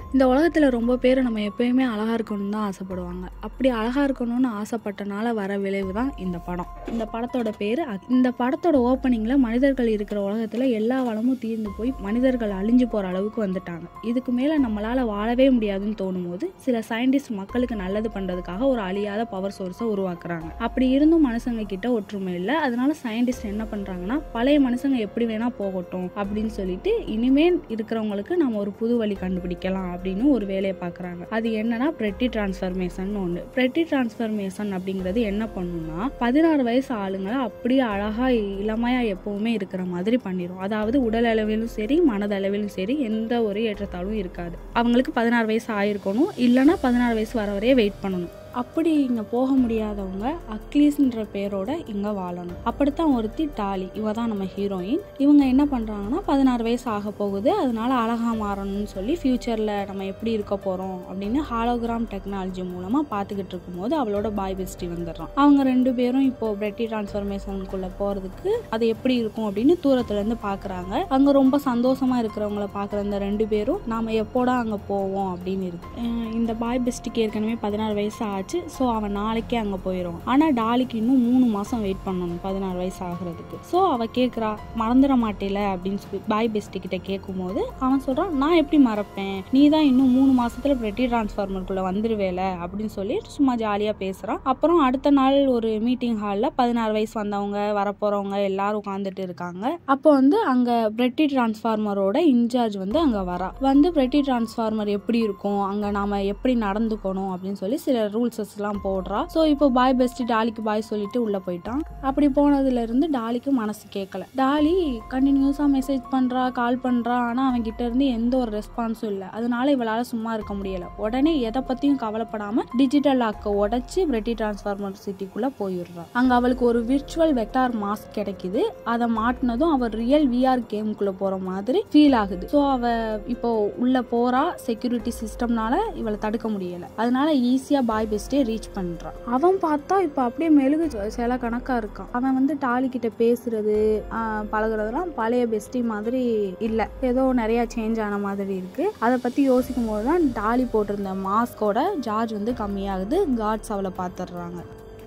இந்த உலகத்தில் ரொம்ப பேர் நம்ம எப்பயுமே அழகாக இருக்கணும்னு தான் ஆசைப்படுவாங்க அப்படி அழகாக இருக்கணும்னு ஆசைப்பட்டனால வர விளைவு தான் இந்த படம் இந்த படத்தோட பேர் இந்த படத்தோட ஓப்பனிங்கில் மனிதர்கள் இருக்கிற உலகத்தில் எல்லா வளமும் தீர்ந்து போய் மனிதர்கள் அழிஞ்சு போகிற அளவுக்கு வந்துட்டாங்க இதுக்கு மேலே நம்மளால் வாழவே முடியாதுன்னு தோணும் போது சில சயின்டிஸ்ட் மக்களுக்கு நல்லது பண்ணுறதுக்காக ஒரு அழியாத பவர் சோர்ஸை உருவாக்குறாங்க அப்படி இருந்தும் மனுஷங்க கிட்ட ஒற்றுமை இல்லை அதனால சயின்டிஸ்ட் என்ன பண்ணுறாங்கன்னா பழைய மனுஷங்க எப்படி வேணால் போகட்டும் அப்படின்னு சொல்லிட்டு இனிமேல் இருக்கிறவங்களுக்கு நம்ம ஒரு புது வழி கண்டுபிடிக்கலாம் அப்படின்னு ஒரு வேலையை பார்க்குறாங்க அது என்னன்னா பிரெட்டி டிரான்ஸ்ஃபர்மேஷன் ஒன்று பிரெட்டி டிரான்ஸ்ஃபர்மேஷன் அப்படிங்கிறது என்ன பண்ணுன்னா பதினாறு வயசு ஆளுங்களை அப்படியே அழகா இளமையா எப்பவுமே இருக்கிற மாதிரி பண்ணிடும் அதாவது உடல் அளவிலும் சரி மனதளவிலும் சரி எந்த ஒரு ஏற்றத்தாழ்வும் இருக்காது அவங்களுக்கு பதினாறு வயசு ஆயிருக்கணும் இல்லைன்னா பதினாறு வயசு வர வரையே வெயிட் பண்ணணும் அப்படி இங்கே போக முடியாதவங்க அக்லீஸ்ன்ற பேரோட இங்கே வாழணும் அப்படித்தான் ஒருத்தி டாலி இவ தான் நம்ம ஹீரோயின் இவங்க என்ன பண்ணுறாங்கன்னா பதினாறு வயசு ஆக போகுது அதனால அழகாக மாறணும்னு சொல்லி ஃப்யூச்சரில் நம்ம எப்படி இருக்க போகிறோம் அப்படின்னு ஹாலோகிராம் டெக்னாலஜி மூலமாக பார்த்துக்கிட்டு இருக்கும்போது அவளோட பாய் பெஸ்டி வந்துடுறான் அவங்க ரெண்டு பேரும் இப்போ பிரெட்டி டிரான்ஸ்ஃபர்மேஷனுக்குள்ளே போகிறதுக்கு அது எப்படி இருக்கும் அப்படின்னு தூரத்துலேருந்து பார்க்குறாங்க அங்கே ரொம்ப சந்தோஷமாக இருக்கிறவங்கள பார்க்குற இந்த ரெண்டு பேரும் நாம் எப்போடா அங்கே போவோம் அப்படின்னு இருக்கு அஹ் இந்த பாய் பெஸ்ட்டுக்கு ஏற்கனவே பதினாறு வயசு ஆச்சு ஸோ அவன் நாளைக்கே அங்கே போயிடும் ஆனால் டாலிக்கு இன்னும் மூணு மாதம் வெயிட் பண்ணணும் பதினாறு வயசு ஆகுறதுக்கு ஸோ அவள் கேட்குறா மறந்துட மாட்டேல அப்படின்னு சொல்லி பாய் பெஸ்ட்டு கிட்ட கேட்கும்போது அவன் சொல்கிறான் நான் எப்படி மறப்பேன் நீ தான் இன்னும் மூணு மாசத்துல பிரெட்டி டிரான்ஸ்ஃபார்மருக்குள்ளே வந்துருவேல அப்படின்னு சொல்லி சும்மா ஜாலியாக பேசுகிறான் அப்புறம் அடுத்த நாள் ஒரு மீட்டிங் ஹாலில் பதினாறு வயசு வந்தவங்க வரப்போகிறவங்க எல்லாரும் உட்காந்துட்டு இருக்காங்க அப்போ வந்து அங்கே பிரெட்டி டிரான்ஸ்ஃபார்மரோட இன்சார்ஜ் வந்து அங்கே வரா வந்து பிரெட்டி டிரான்ஸ்ஃபார்மர் எப்படி இருக்கும் அங்கே நாம எப்படி நடந்துக்கணும் அப்படின்னு சொல்லி சில ரூல்ஸஸ் எல்லாம் போடுறா ஸோ இப்போ பாய் பெஸ்ட் டாலிக்கு பாய் சொல்லிட்டு உள்ள போயிட்டான் அப்படி போனதுல இருந்து டாலிக்கு மனசு கேட்கல டாலி கண்டினியூஸா மெசேஜ் பண்றா கால் பண்றா ஆனா அவன் கிட்ட இருந்து எந்த ஒரு ரெஸ்பான்ஸும் இல்லை அதனால இவளால சும்மா இருக்க முடியல உடனே எதை பத்தியும் கவலைப்படாம டிஜிட்டல் லாக்கை உடைச்சு பிரெட்டி டிரான்ஸ்ஃபார்மர் சிட்டிக்குள்ள போயிடுறா அங்க அவளுக்கு ஒரு விர்ச்சுவல் வெக்டார் மாஸ்க் கிடைக்குது அதை மாட்டினதும் அவ ரியல் விஆர் கேமுக்குள்ள போற மாதிரி ஃபீல் ஆகுது ஸோ அவ இப்போ உள்ள போறா செக்யூரிட்டி சிஸ்டம்னால இவளை தடுக்க முடியல அதனால ஈஸியா பாய் பெஸ்டே ரீச் பண்றான் அவன் பார்த்தா இப்போ அப்படியே மெழுகு சில கணக்கா இருக்கான் அவன் வந்து டாலி கிட்ட பேசுறது ஆஹ், பழகுறதெல்லாம் பழைய பெஸ்டி மாதிரி இல்ல ஏதோ நிறைய சேஞ்ச் ஆன மாதிரி இருக்கு அதை பத்தி யோசிக்கும் போது தான் டாலி போட்டிருந்த மாஸ்கோட சார்ஜ் வந்து கம்மியாகுது காட்ஸ் அவளை பார்த்துடுறாங்க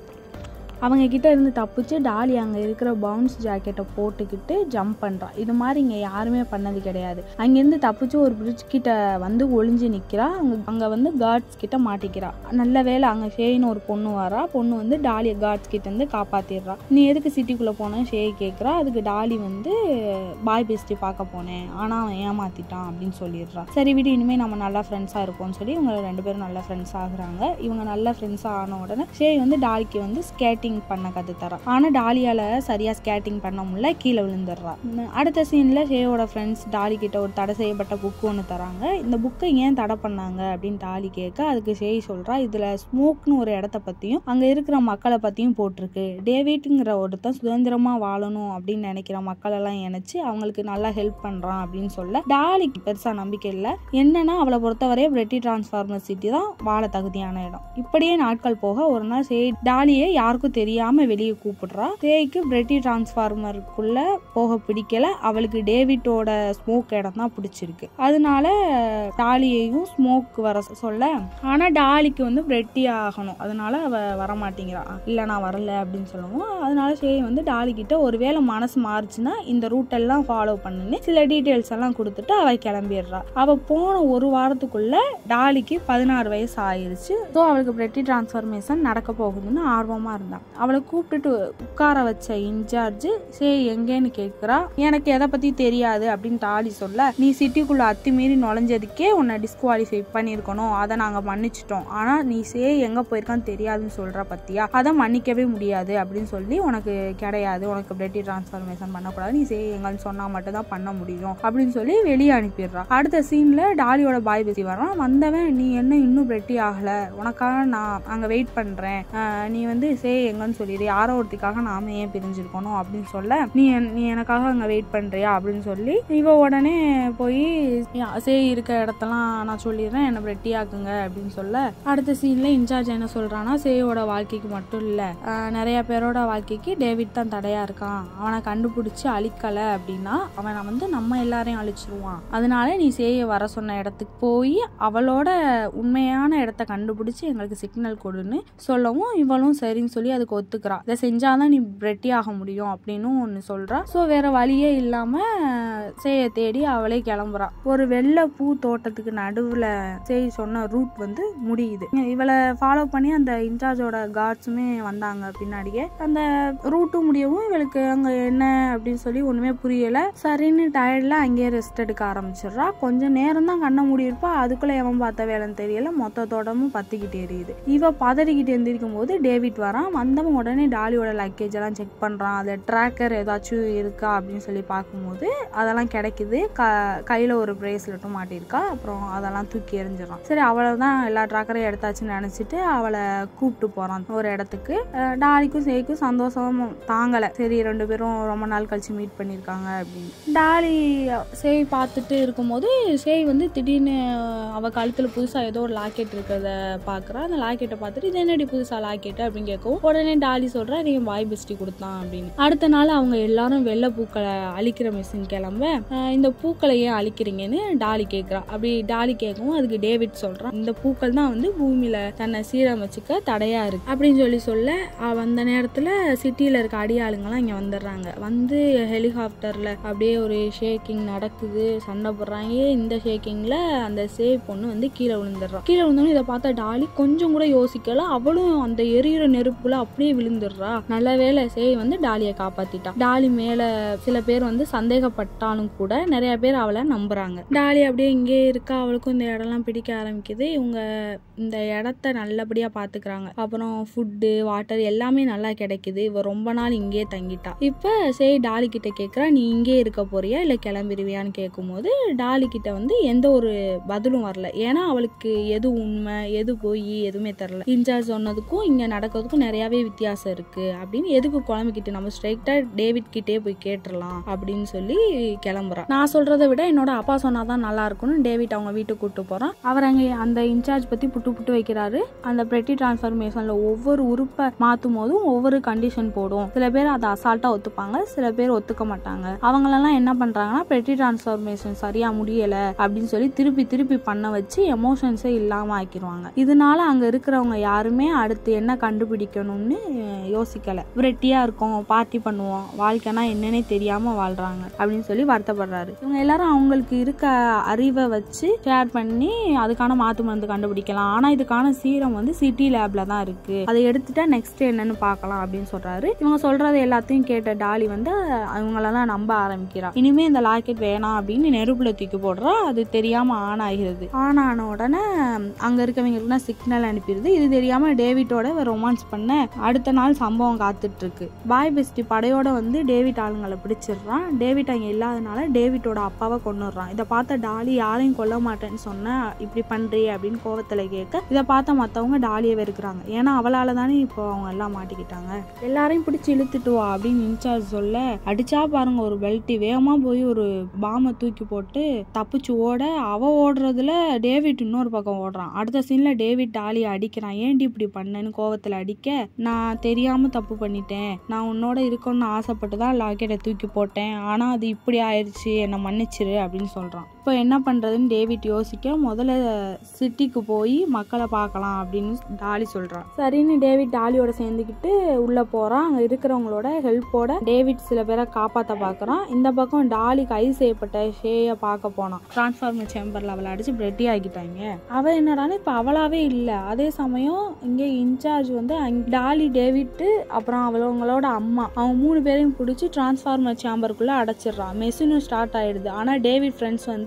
அவங்க கிட்ட இருந்து தப்பிச்சு டாலி அங்கே இருக்கிற பவுன்ஸ் ஜாக்கெட்டை போட்டுக்கிட்டு ஜம்ப் பண்ணுறான் இது மாதிரி இங்கே யாருமே பண்ணது கிடையாது அங்கேருந்து தப்பிச்சு ஒரு பிரிட்ஜ் கிட்ட வந்து ஒளிஞ்சு நிற்கிறா அங்கே அங்கே வந்து கார்ட்ஸ் கிட்ட மாட்டிக்கிறா நல்ல வேளை அங்கே ஷேன்னு ஒரு பொண்ணு வரா பொண்ணு வந்து டாலியை கார்ட்ஸ் கிட்ட இருந்து காப்பாத்திடுறா நீ எதுக்கு சிட்டிக்குள்ளே போனேன்னு ஷே கேட்குறா அதுக்கு டாலி வந்து பாய் பெஸ்டி பார்க்க போனேன் ஆனால் அவன் ஏமாத்திட்டான் அப்படின்னு சொல்லிடுறான் சரி விடு இனிமேல் நம்ம நல்லா ஃப்ரெண்ட்ஸாக இருப்போம்னு சொல்லி இவங்க ரெண்டு பேரும் நல்ல ஃப்ரெண்ட்ஸ் ஆகுறாங்க இவங்க நல்ல ஃப்ரெண்ட்ஸாக ஆன உடனே ஷே வந்து டாலிக்கு வந்து ஸ்கேட்டிங் பண்ண கற்று தரான் ஆனால் டாலியால் சரியாக ஸ்கேட்டிங் பண்ண முடியல கீழே விழுந்துடுறா உம் அடுத்த சீனில் ஷேயோட ஃப்ரெண்ட்ஸ் டாலி கிட்ட ஒரு தடை செய்யப்பட்ட புக்கு ஒன்று தராங்க இந்த புக்கை ஏன் தடை பண்ணாங்க அப்படின்னு டாலி கேட்க அதுக்கு ஷேய் சொல்கிறா இதில் ஸ்மோக்னு ஒரு இடத்த பற்றியும் அங்கே இருக்கிற மக்களை பற்றியும் போட்டிருக்கு டேவிட்ங்கிற ஒருத்தன் சுதந்திரமாக வாழணும் அப்படின்னு நினைக்கிற மக்களெல்லாம் இணைச்சு அவங்களுக்கு நல்லா ஹெல்ப் பண்ணுறான் அப்படின்னு சொல்ல டாலிக்கு பெருசாக நம்பிக்கை இல்லை என்னன்னா அவளை பொறுத்தவரை பிரெட்டி டிரான்ஸ்ஃபார்மர் சிட்டி தான் வாழ தகுதியான இடம் இப்படியே நாட்கள் போக ஒரு நாள் சே டாலியை யாருக்கும் தெரியாம வெளியே கூப்பிடுறா சேய்க்கு பிரெட்டி டிரான்ஸ்ஃபார்மருக்குள்ள போக பிடிக்கல அவளுக்கு டேவிட்டோட ஸ்மோக் இடம் தான் பிடிச்சிருக்கு அதனால டாலியையும் ஸ்மோக் வர சொல்ல ஆனா டாலிக்கு வந்து பிரெட்டி ஆகணும் அதனால அவ வர மாட்டேங்கிறா இல்ல நான் வரல அப்படின்னு சொல்லவும் அதனால சேய் வந்து டாலி கிட்ட ஒருவேளை மனசு மாறுச்சுன்னா இந்த ரூட் எல்லாம் ஃபாலோ பண்ணுன்னு சில டீட்டெயில்ஸ் எல்லாம் கொடுத்துட்டு அவ கிளம்பிடுறா அவ போன ஒரு வாரத்துக்குள்ள டாலிக்கு பதினாறு வயசு ஆயிருச்சு ஸோ அவளுக்கு பிரெட்டி டிரான்ஸ்ஃபர்மேஷன் நடக்க போகுதுன்னு ஆர்வமா இருந்தான் அவளை கூப்பிட்டுட்டு உட்கார வச்ச இன்சார்ஜ் சரி எங்கேன்னு கேட்குறா எனக்கு எதை பத்தி தெரியாது அப்படின்னு டாலி சொல்ல நீ சிட்டிக்குள்ள அத்துமீறி நுழைஞ்சதுக்கே உன்னை டிஸ்குவாலிஃபை பண்ணியிருக்கணும் அதை நாங்க மன்னிச்சிட்டோம் ஆனா நீ சே எங்க போயிருக்கான்னு தெரியாதுன்னு சொல்ற பத்தியா அதை மன்னிக்கவே முடியாது அப்படின்னு சொல்லி உனக்கு கிடையாது உனக்கு பிரெட்டி டிரான்ஸ்ஃபர்மேஷன் பண்ணக்கூடாது நீ சே எங்கன்னு சொன்னா மட்டும் தான் பண்ண முடியும் அப்படின்னு சொல்லி வெளியே அனுப்பிடுறா அடுத்த சீன்ல டாலியோட பாய் பேசி வரான் வந்தவன் நீ என்ன இன்னும் பிரெட்டி ஆகல உனக்காக நான் அங்க வெயிட் பண்றேன் ஆஹ் நீ வந்து சே எங்க வாங்கன்னு சொல்லிடு யாரோ ஒருத்திக்காக நாம ஏன் பிரிஞ்சிருக்கணும் அப்படின்னு சொல்ல நீ என்- நீ எனக்காக அங்கே வெயிட் பண்ணுறியா அப்படின்னு சொல்லி இவ உடனே போய் சே இருக்க இடத்தெல்லாம் நான் சொல்லிடுறேன் என்னை ரெட்டி ஆக்குங்க அப்படின்னு சொல்ல அடுத்த சீன்ல இன்சார்ஜ் என்ன சொல்றான்னா சேயோட வாழ்க்கைக்கு மட்டும் இல்லை நிறைய பேரோட வாழ்க்கைக்கு டேவிட் தான் தடையா இருக்கான் அவனை கண்டுபிடிச்சு அழிக்கல அப்படின்னா அவனை வந்து நம்ம எல்லாரையும் அழிச்சிருவான் அதனால நீ சேய வர சொன்ன இடத்துக்கு போய் அவளோட உண்மையான இடத்த கண்டுபிடிச்சு எங்களுக்கு சிக்னல் கொடுன்னு சொல்லவும் இவளும் சரின்னு சொல்லி அதுக்கு ஒத்துக்கிறா இதை செஞ்சாதான் நீ ரெட்டி ஆக முடியும் அப்படின்னு ஒன்று சொல்றா ஸோ வேற வழியே இல்லாம சேயை தேடி அவளே கிளம்புறா ஒரு வெள்ளை பூ தோட்டத்துக்கு நடுவுல சேய் சொன்ன ரூட் வந்து முடியுது இவளை ஃபாலோ பண்ணி அந்த இன்சார்ஜோட கார்ட்ஸுமே வந்தாங்க பின்னாடியே அந்த ரூட்டும் முடியவும் இவளுக்கு அங்க என்ன அப்படின்னு சொல்லி ஒண்ணுமே புரியல சரின்னு டயர்ட்ல அங்கேயே ரெஸ்ட் எடுக்க ஆரம்பிச்சிடுறா கொஞ்சம் நேரம் தான் கண்ணை மூடி இருப்பா அதுக்குள்ள எவன் பார்த்த வேலைன்னு தெரியல மொத்த தோட்டமும் பத்திக்கிட்டு எரியுது இவ பதறிக்கிட்டு எந்திரிக்கும் போது டேவிட் வரான் வந்தவன் உடனே டாலியோட லக்கேஜ் எல்லாம் செக் பண்றான் அது ட்ராக்கர் ஏதாச்சும் இருக்கா அப்படின்னு சொல்லி பார்க்கும்போது அதெல்லாம் கிடைக்குது க கையில ஒரு பிரேஸ்லெட்டும் மாட்டியிருக்கா அப்புறம் அதெல்லாம் தூக்கி எறிஞ்சிடறான் சரி அவளை தான் எல்லா ட்ராக்கரையும் எடுத்தாச்சுன்னு நினைச்சிட்டு அவளை கூப்பிட்டு போறான் ஒரு இடத்துக்கு அஹ் டாலிக்கும் சேய்க்கும் சந்தோஷம் தாங்கல சரி ரெண்டு பேரும் ரொம்ப நாள் கழிச்சு மீட் பண்ணியிருக்காங்க அப்படின்னு டாலி சேய் பார்த்துட்டு இருக்கும்போது சேய் வந்து திடீர்னு அவ கழுத்துல புதுசா ஏதோ ஒரு லாக்கெட் இருக்கிறத பாக்குறா அந்த லாக்கெட்டை பார்த்துட்டு இது என்னடி புதுசா லாக்கெட் அப்படின்னு கேட்கவும் உடனே டாலி சொல்றா இது என் பாய் பெஸ்டி கொடுத்தான் அப்படின்னு அடுத்த நாள் அவங்க எல்லாரும் வெள்ளை பூக்களை அழிக்கிற மிஷின் கிளம்ப அஹ் இந்த பூக்களை ஏன் அழிக்கிறீங்கன்னு டாலி கேட்குறா அப்படி டாலி கேட்கவும் அதுக்கு டேவிட் சொல்றான் இந்த பூக்கள் தான் வந்து பூமியில தன்னை சீரமைச்சுக்க தடையா இருக்கு அப்படின்னு சொல்லி சொல்ல அவ அந்த நேரத்துல சிட்டியில இருக்க அடியாளுங்கெல்லாம் இங்க வந்துடுறாங்க வந்து ஹெலிகாப்டர்ல அப்படியே ஒரு ஷேக்கிங் நடக்குது சண்டை போடுறாங்க இந்த ஷேக்கிங்ல அந்த சேவ் பொண்ணு வந்து கீழே விழுந்துடுறான் கீழே விழுந்தோன்னு இதை பார்த்தா டாலி கொஞ்சம் கூட யோசிக்கல அவளும் அந்த எரியிற நெருப்புக்குள்ள அப்படியே விழுந்துடுறா நல்ல வேளை சேய் வந்து டாலியை காப்பாத்திட்டா டாலி மேல சில பேர் வந்து சந்தேகப்பட்டாலும் கூட நிறைய பேர் அவளை நம்புறாங்க டாலி அப்படியே இங்கே இருக்கா அவளுக்கும் இந்த இடம்லாம் பிடிக்க ஆரம்பிக்குது இவங்க இந்த இடத்த நல்லபடியா பாத்துக்கிறாங்க அப்புறம் ஃபுட்டு வாட்டர் எல்லாமே நல்லா கிடைக்குது இவ ரொம்ப நாள் இங்கேயே தங்கிட்டா இப்ப சரி டாலி கிட்ட கேக்குறா நீ இங்கே இருக்க போறியா இல்ல கிளம்பிடுவியான்னு கேட்கும்போது டாலி கிட்ட வந்து எந்த ஒரு பதிலும் வரல ஏன்னா அவளுக்கு எது உண்மை எது போய் எதுவுமே தெரில இன்சார்ஜ் சொன்னதுக்கும் இங்க நடக்கிறதுக்கும் நிறையவே வித்தியாசம் இருக்கு அப்படின்னு எதுக்கு குழம்பிக்கிட்டு நம்ம ஸ்ட்ரைட்டா டேவிட் கிட்டே போய் கேட்டுறலாம் அப்படின்னு சொல்லி கிளம்புறான் நான் சொல்றதை விட என்னோட அப்பா சொன்னாதான் நல்லா இருக்கும்னு டேவிட் அவங்க வீட்டுக்கு கூட்டு போறான் அவர் அங்க அந்த இன்சார்ஜ் பத்தி புட்டு புட்டு வைக்கிறாரு அந்த பெட்டி டிரான்ஸ்ஃபர்மேஷன்ல ஒவ்வொரு உறுப்பை மாத்தும் போதும் ஒவ்வொரு கண்டிஷன் போடும் சில பேர் அதை அசால்ட்டா ஒத்துப்பாங்க சில பேர் ஒத்துக்க மாட்டாங்க அவங்களெல்லாம் என்ன பண்றாங்கன்னா பெட்டி டிரான்ஸ்ஃபர்மேஷன் சரியா முடியல அப்படின்னு சொல்லி திருப்பி திருப்பி பண்ண வச்சு எமோஷன்ஸே இல்லாம ஆக்கிடுவாங்க இதனால அங்க இருக்கிறவங்க யாருமே அடுத்து என்ன கண்டுபிடிக்கணும்னு அஹ், யோசிக்கல விரட்டியா இருக்கோம் பார்ட்டி பண்ணுவோம் வாழ்க்கைனா என்னன்னே தெரியாம வாழ்றாங்க அப்படின்னு சொல்லி வருத்தப்படுறாரு இவங்க எல்லாரும் அவங்களுக்கு இருக்க அறிவை வச்சு ஷேர் பண்ணி அதுக்கான மாத்து மருந்து கண்டுபிடிக்கலாம் ஆனா இதுக்கான சீரம் வந்து சிட்டி லேப்ல தான் இருக்கு அதை எடுத்துட்டா நெக்ஸ்ட் என்னன்னு பார்க்கலாம் அப்படின்னு சொல்றாரு இவங்க சொல்றது எல்லாத்தையும் கேட்ட டாலி வந்து அவங்களெல்லாம் நம்ப ஆரம்பிக்கிறா இனிமே இந்த லாக்கெட் வேணாம் அப்படின்னு நெருப்புல தூக்கி போடுறா அது தெரியாம ஆன் ஆகிறது ஆன் ஆன உடனே அங்க இருக்கவங்களுக்குலாம் சிக்னல் அனுப்பிடுது இது தெரியாம டேவிட்டோட ரொமான்ஸ் பண்ண அடுத்த நாள் சம்பவம் காத்துட்டு இருக்கு பாய் பெஸ்டி படையோட வந்து டேவிட் ஆளுங்களை பிடிச்சிடுறான் டேவிட் அங்க இல்லாதனால டேவிட்டோட அப்பாவை கொண்டுடுறான் இதை பார்த்த டாலி யாரையும் கொல்ல மாட்டேன்னு சொன்ன இப்படி பண்றே அப்படின்னு கோவத்துல கேட்க இதை பார்த்த மத்தவங்க டாலியை வெறுக்கிறாங்க ஏன்னா அவளால தானே இப்போ அவங்க எல்லாம் மாட்டிக்கிட்டாங்க எல்லாரையும் பிடிச்சி இழுத்துட்டு வா அப்படின்னு இன்சார்ஜ் சொல்ல அடிச்சா பாருங்க ஒரு பெல்ட்டி வேகமா போய் ஒரு பாமை தூக்கி போட்டு தப்பிச்சு ஓட அவ ஓடுறதுல டேவிட் இன்னொரு பக்கம் ஓடுறான் அடுத்த சீன்ல டேவிட் டாலியை அடிக்கிறான் ஏன்டி இப்படி பண்ணேன்னு கோவத்துல அடிக்க நான் தெரியாம தப்பு பண்ணிட்டேன் நான் உன்னோட இருக்கணும்னு ஆசைப்பட்டு தான் லாக்கெட்டை தூக்கி போட்டேன் ஆனா அது இப்படி ஆயிடுச்சு என்னை மன்னிச்சிரு அப்படின்னு சொல்றான் இப்போ என்ன பண்றதுன்னு டேவிட் யோசிக்க முதல்ல சிட்டிக்கு போய் மக்களை பார்க்கலாம் அப்படின்னு டாலி சொல்றான் சரின்னு டேவிட் டாலியோட சேர்ந்துக்கிட்டு உள்ள போறான் அங்க இருக்கிறவங்களோட ஹெல்ப்போட டேவிட் சில பேரை காப்பாத்த பாக்குறான் இந்த பக்கம் டாலி கைது செய்யப்பட்ட ஷேய பார்க்க போனான் டிரான்ஸ்ஃபார்மர் சேம்பர்ல அவளை அடிச்சு பிரெட்டி ஆக்கிட்டாங்க அவ என்னடானா இப்ப அவளாவே இல்ல அதே சமயம் இங்க இன்சார்ஜ் வந்து அங்க- டாலி டேவிட் அப்புறம் அவங்களோட அம்மா அவங்க மூணு பேரையும் பிடிச்சி டிரான்ஸ்ஃபார்மர் சேம்பருக்குள்ள அடைச்சிடுறான் மெஷினும் ஸ்டார்ட் ஆயிடுது ஆனா டேவிட் ஃப்ரெண்ட்ஸ் வந்து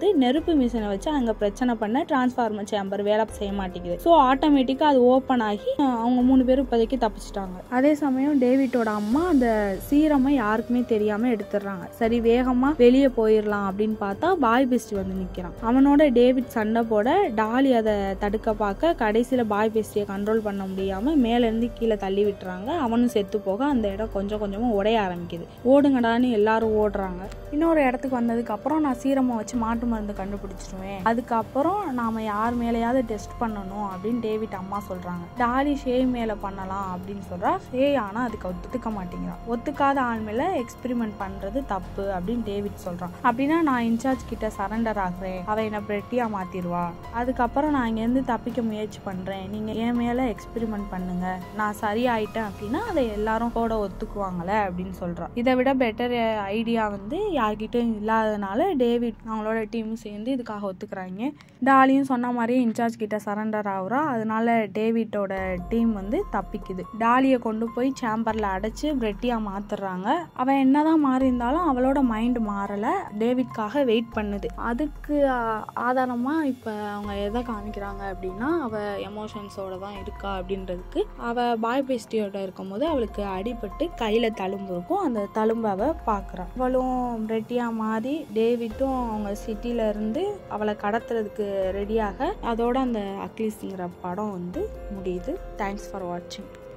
வந்து நெருப்பு மிஷினை வச்சு அங்கே பிரச்சனை பண்ண டிரான்ஸ்ஃபார்மர் சேம்பர் வேலை செய்ய மாட்டேங்குது ஸோ ஆட்டோமேட்டிக்காக அது ஓப்பன் ஆகி அஹ், அவங்க மூணு பேரும் இப்போதைக்கு தப்பிச்சிட்டாங்க அதே சமயம் டேவிட்டோட அம்மா அந்த சீரமை யாருக்குமே தெரியாமல் எடுத்துடுறாங்க சரி வேகமாக வெளியே போயிடலாம் அப்படின்னு பார்த்தா பாய் பெஸ்டி வந்து நிற்கிறான் அவனோட டேவிட் சண்டை போட டாலி அதை தடுக்க பார்க்க கடைசியில் பாய் பெஸ்டியை கண்ட்ரோல் பண்ண முடியாமல் மேலேருந்து கீழே தள்ளி விட்டுறாங்க அவனும் செத்து போக அந்த இடம் கொஞ்சம் கொஞ்சமாக உடைய ஆரம்பிக்குது ஓடுங்கடான்னு எல்லாரும் ஓடுறாங்க இன்னொரு இடத்துக்கு வந்ததுக்கு அப்புறம் நான் சீரமை வச்சு மாட்டு மருந்து கண்டுபிடிச்சிருவேன் அதுக்கப்புறம் நாம யார் மேலேயாவது டெஸ்ட் பண்ணணும் அப்படின்னு டேவிட் அம்மா சொல்றாங்க டாலி ஷேய் மேல பண்ணலாம் அப்படின்னு சொல்றா ஷேய் ஆனா அதுக்கு ஒத்துக்க மாட்டேங்கிறான் ஒத்துக்காத ஆள் மேல எக்ஸ்பெரிமெண்ட் பண்றது தப்பு அப்படின்னு டேவிட் சொல்றான் அப்படின்னா நான் இன்சார்ஜ் கிட்ட சரண்டர் ஆகுறேன் அவ என்ன பிரெட்டியா மாத்திருவா அதுக்கப்புறம் நான் இங்கேருந்து தப்பிக்க முயற்சி பண்றேன் நீங்க என் மேல எக்ஸ்பெரிமெண்ட் பண்ணுங்க நான் சரியாயிட்டேன் அப்படின்னா அதை எல்லாரும் கூட ஒத்துக்குவாங்களே அப்படின்னு சொல்றான் இதை விட பெட்டர் ஐடியா வந்து யார்கிட்டயும் இல்லாதனால டேவிட் அவங்களோட டீமும் சேர்ந்து இதுக்காக ஒத்துக்கிறாங்க டாலியும் சொன்ன மாதிரியே இன்சார்ஜ் கிட்ட சரண்டர் ஆகுறா அதனால டேவிட்டோட டீம் வந்து தப்பிக்குது டாலியை கொண்டு போய் சேம்பர்ல அடைச்சு பிரெட்டியா மாத்துறாங்க அவன் என்னதான் மாறி இருந்தாலும் அவளோட மைண்ட் மாறல டேவிட்காக வெயிட் பண்ணுது அதுக்கு ஆ- ஆதாரமா இப்ப அவங்க எதை காமிக்கிறாங்க அப்படின்னா அவ எமோஷன்ஸோட தான் இருக்கா அப்படின்றதுக்கு அவ பாய் பெஸ்டியோட இருக்கும்போது அவளுக்கு அடிபட்டு கையில தழும்பு இருக்கும் அந்த தழும்பை அவ பாக்குறா அவளும் ரெட்டியா மாறி டேவிட்டும் அவங்க சிட்டில இருந்து அவளை கடத்துறதுக்கு ரெடியாக அதோட அந்த அக்லிஸ்ங்கிற படம் வந்து முடியுது தேங்க்ஸ் ஃபார் வாட்சிங்